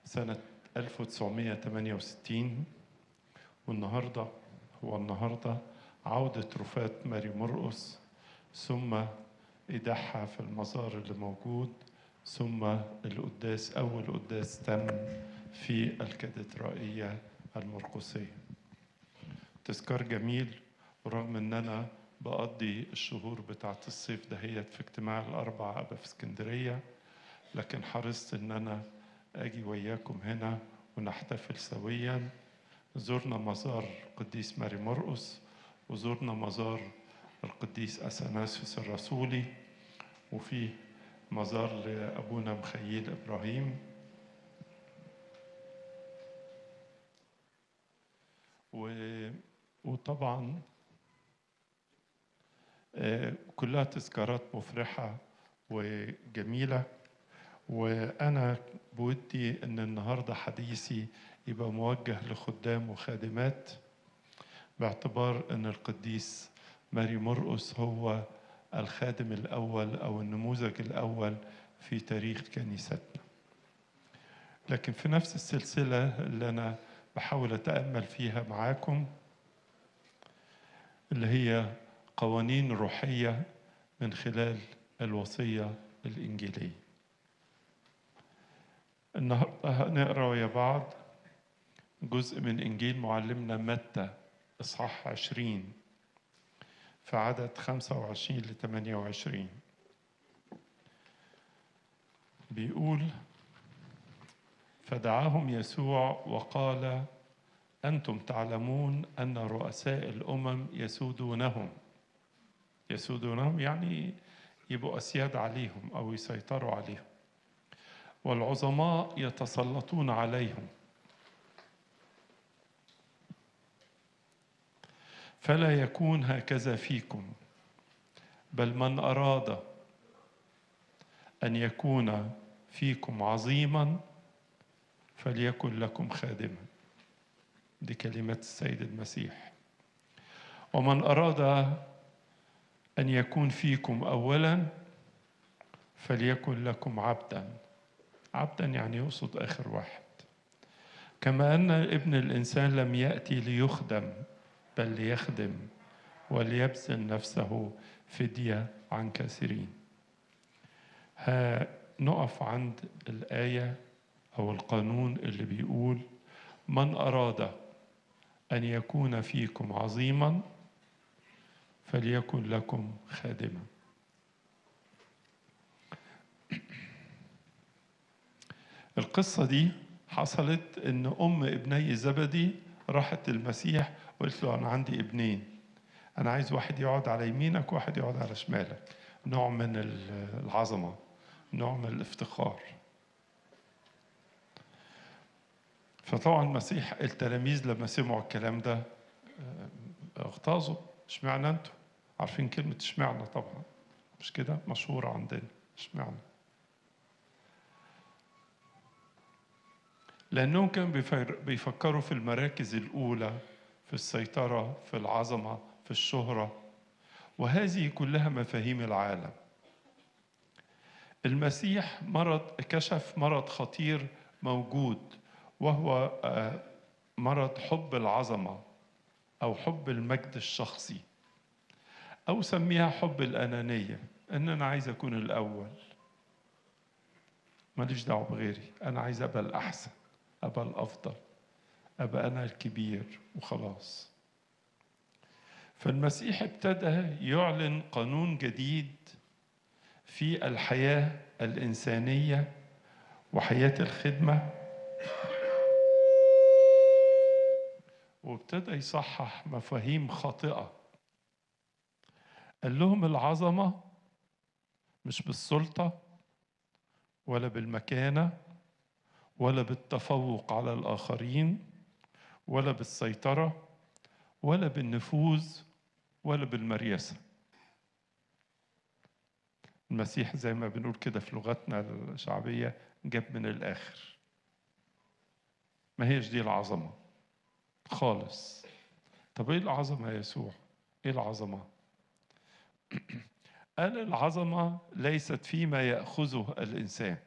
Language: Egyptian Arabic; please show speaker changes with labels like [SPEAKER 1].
[SPEAKER 1] سنة 1968 والنهاردة هو النهاردة عودة رفاة ماري مرقس ثم إيداعها في المزار اللي موجود ثم القداس أول قداس تم في الكاتدرائية المرقسية تذكار جميل ورغم ان انا بقضي الشهور بتاعت الصيف دهيت في اجتماع الاربع ابا في اسكندريه لكن حرصت ان انا اجي وياكم هنا ونحتفل سويا زرنا مزار القديس ماري مرقس وزرنا مزار القديس اثناسيوس الرسولي وفي مزار لابونا مخيل ابراهيم و... وطبعا آه، كلها تذكارات مفرحة وجميلة وأنا بودي أن النهاردة حديثي يبقى موجه لخدام وخادمات باعتبار أن القديس ماري مرقس هو الخادم الأول أو النموذج الأول في تاريخ كنيستنا لكن في نفس السلسلة اللي أنا بحاول أتأمل فيها معاكم اللي هي قوانين روحية من خلال الوصية الإنجيلية النهاردة هنقرأ ويا بعض جزء من إنجيل معلمنا متى إصحاح عشرين في عدد خمسة وعشرين لثمانية وعشرين بيقول فدعاهم يسوع وقال أنتم تعلمون أن رؤساء الأمم يسودونهم يسودونهم يعني يبقوا أسياد عليهم أو يسيطروا عليهم والعظماء يتسلطون عليهم فلا يكون هكذا فيكم بل من أراد أن يكون فيكم عظيما فليكن لكم خادما دي كلمات السيد المسيح ومن أراد أن يكون فيكم أولا فليكن لكم عبدا عبدا يعني يقصد آخر واحد كما أن ابن الإنسان لم يأتي ليخدم بل ليخدم وليبذل نفسه فدية عن كثيرين هنقف عند الآية أو القانون اللي بيقول من أراد أن يكون فيكم عظيما فليكن لكم خادما القصة دي حصلت إن أم ابني زبدي راحت المسيح وقالت له أنا عندي ابنين أنا عايز واحد يقعد على يمينك وواحد يقعد على شمالك نوع من العظمة نوع من الافتخار فطبعا المسيح التلاميذ لما سمعوا الكلام ده اغتاظوا اشمعنى انتوا عارفين كلمة اشمعنى طبعا مش كده مشهورة عندنا اشمعنى لأنهم كانوا بيفكروا في المراكز الأولى في السيطرة في العظمة في الشهرة وهذه كلها مفاهيم العالم المسيح مرض كشف مرض خطير موجود وهو مرض حب العظمة أو حب المجد الشخصي أو سميها حب الأنانية إن أنا عايز أكون الأول ماليش دعوة بغيري أنا عايز أبقى الأحسن أبقى الأفضل أبقى أنا الكبير وخلاص فالمسيح ابتدى يعلن قانون جديد في الحياة الإنسانية وحياة الخدمة وابتدى يصحح مفاهيم خاطئة قال لهم العظمة مش بالسلطة ولا بالمكانة ولا بالتفوق على الآخرين ولا بالسيطرة ولا بالنفوذ ولا بالمرياسة المسيح زي ما بنقول كده في لغتنا الشعبية جاب من الآخر ما هيش دي العظمة خالص طب ايه العظمة يا يسوع ايه العظمة قال العظمة ليست فيما يأخذه الإنسان